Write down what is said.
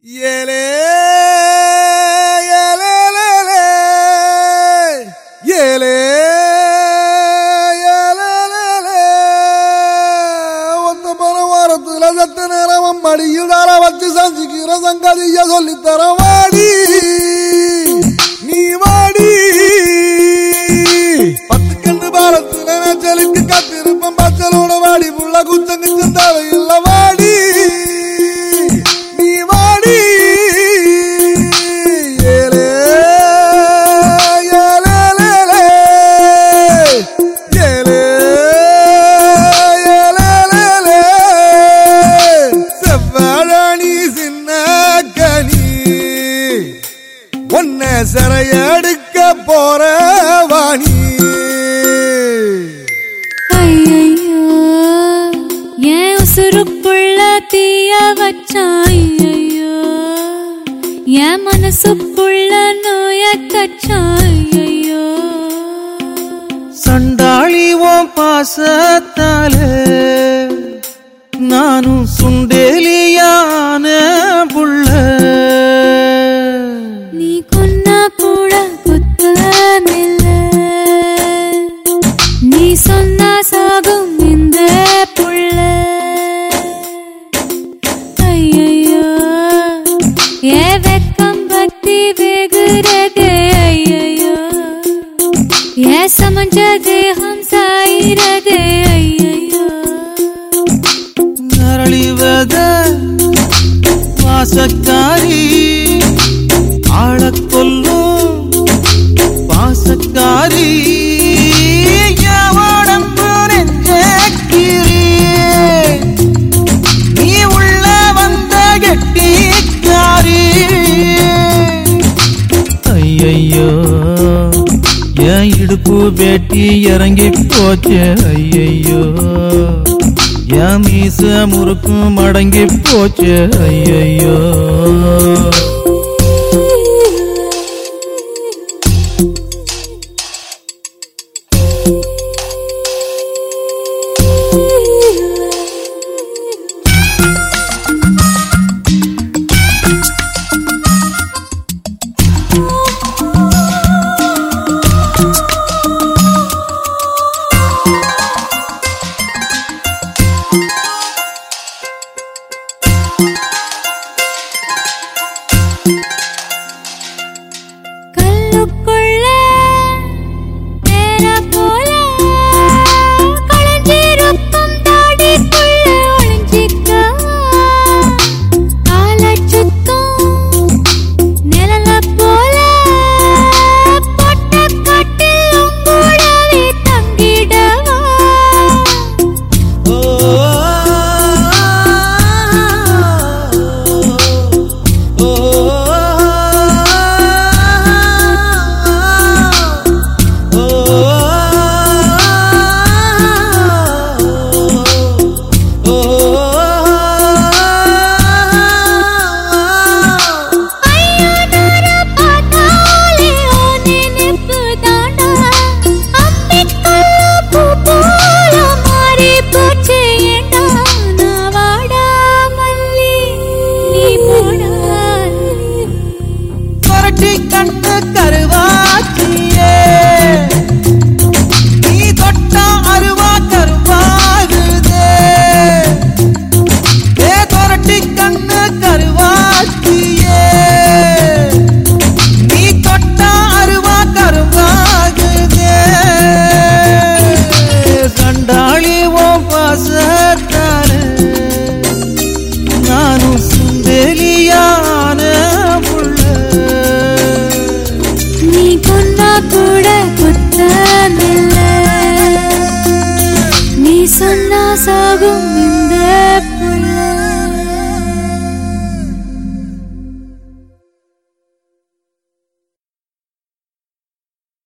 ஏலே ஏலேலேலே, ஏலே ஏலேலேலே. ஒத்த பல வாரத்துல சத்த நேரம் மடியில் தார வச்சு சஞ்சிக்கிற சங்கதிய சொல்லித்தர வாடி நீ வாடி பத்து கண்டு பாலத்துல நச்சலுக்கு கத்திருப்பம் பச்சலோட வாடி புள்ள குத்தங்கு தேவையில்ல வாடி நீ வாடி ஏலே ஏலேலேலே. ஏலே ஏலேலேலே. செவ்வாழாணி சின்ன கனி உன்னை சிறையெடுக்க போற வாணி ஐயையோ, என் உசுருக்குள்ள தீய வச்சான் ஐயையோ. என் மனசுக்குள்ள நோய கச்சான் ஐயையோ. சண்டாளி ஓம் பாசத்தால நானும் சுண்டேலியான புள்ள நீ கொன்னா கூட குத்தமில்ல. நீ சொன்னா சாகும் இந்த புள்ள ஐயையோ, என் வெட்கம் பத்தி வெகுறதே ஐயையோ. என் சமஞ்ச தேகம் சாயிரதே ஐயையோ. நரளிவத வாசக்காரி ஆளக் கொல்லும் பாசக்காரி எவடம்பு நெஞ்சக்கிரி. நீ உள்ள வந்த கெட்டிக்காரி ஐயையோ என் இடுப்பு வேட்டி இறங்கி போச்சு ஐயையோ என் மீச முறுக்கு மடங்கி போச்சு ஐயையோ கல்லுக்குள்ள நேர போல களைஞ்சிருக்கும் தாடிக்குள்ள ஒளிஞ்சிக்க காலைச் சுத்தும் நிழல போல பொட்டக் காட்டில் உங்கூடவே தங்கிடவா ஐயானார பார்த்தாலே ஓ நினைப்பு தாண்டா அம்பிக்கல்ல பூ போல மாறி போச்சு ஏண்டா நான் வாடா மல்லி நீ போடா புரட்டி கண்டு கருவாச்சியே நீ தொட்டா அருவா கருவாகுதே ஏ புரட்டி கண்டு கருவாச்சியே நீ தொட்டா அருவா கருவாகுதே சண்டாளி ஓம் பாசத்தாரு நானும் சுந்தேலியான புள்ள நீ கொன்னா கூட குத்தமில்ல நீ சொன்னா சாகும்